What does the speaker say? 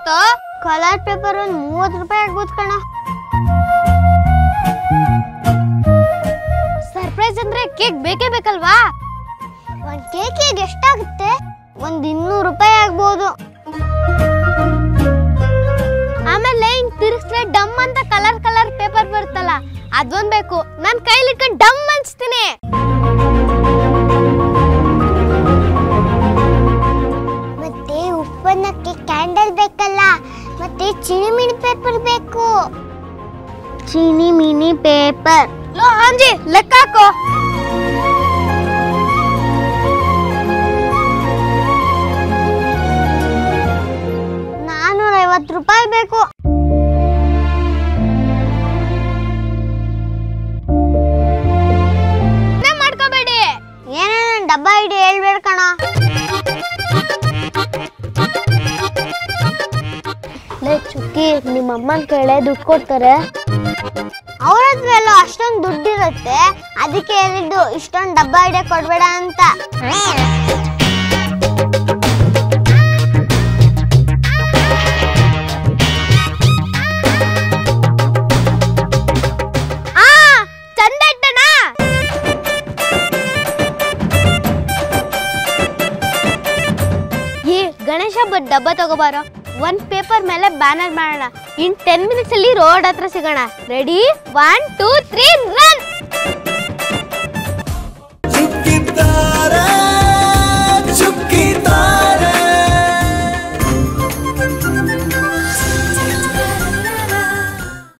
ಎಷ್ಟಾಗ್ತೋ colour paper ಒಂದ್ ಮೂವತ್ ರೂಪಾಯಿ ಆಗ್ಬೋದು ಕಣ ಸರ್ಪ್ರೈಸ್ ಅಂದ್ರೆ ಕೇಕ್ ಬೇಕೇ ಬೇಕಲ್ವಾ ಒಂದ್ ಕೇಕಿಗೆ ಎಷ್ಟಾಗುತ್ತೆ ಒಂದ್ ಇನ್ನೂರು ರೂಪಾಯಿ ಆಗ್ಬೋದು ಆಮೇಲೆ ಹಿಂಗ್ ತಿರ್ಗಿಸ್ರೆ ಡಮ್ ಅಂತ ಕಲರ್ ಕಲರ್ ಪೇಪರ್ ಬರುತ್ತಲ್ಲ ಅದೊಂದ್ ಬೇಕು ನನ್ ಕೈಲಿ ಇಟ್ಕೊಂಡು ಡಮ್ ಅನ್ಸ್ತೀನಿ ಮತ್ತೆ ಉಪ್ಪನ್ನಕ್ಕೆ ಕ್ಯಾಂಡಲ್ ಬೇಕಲ್ಲ ಮತ್ತೆ ಚಿನಿ ಮಿನಿ ಪೇಪರ್ ಬೇಕು ಚಿನಿ ಮಿನಿ ಪೇಪರ್ ಲೋ ಹಾಂಜಿ ಲೆಕ್ಕ ಹಾಕೋ ನಾನೂರ ಐವತ್ತು ರೂಪಾಯಿ ಬೇಕು ಮಾಡ್ಕೋಬೇಡಿ ಏನೇನ ಡಬ್ಬ ಐಡಿ ಹೇಳ್ಬೇಡ ಕಣ ಲೇ ಚುಕ್ಕಿ ನಿಮ್ಮ ಅಮ್ಮನ ಕೇಳೆ ದುಡ್ಡು ಕೊಡ್ತಾರೆ ಅವ್ರ ಹತ್ರ ಎಲ್ಲ ಅಷ್ಟೊಂದು ದುಡ್ಡಿರುತ್ತೆ ಅದಕ್ಕೆ ಹೇಳಿದ್ದು ಇಷ್ಟೊಂದು ಡಬ್ಬ ಐಡಿಯಾ ಕೊಡ್ಬೇಡ ಅಂತ ಆ ಚಂದ ಇಟ್ಟಣ ಏ ಗಣೇಶ ಹಬ್ಬದ ಡಬ್ಬ ತಗೋಬಾರೋ ಒಂದ್ ಪೇಪರ್ ಮೇಲೆ ಬ್ಯಾನರ್ ಮಾಡೋಣ ಇನ್ ಟೆನ್ ಮಿನಿಟ್ಸ್ ಅಲ್ಲಿ ರೋಡ್ ಹತ್ರ ಸಿಗೋಣ ರೆಡಿ ಒನ್ ಟೂ ತ್ರೀ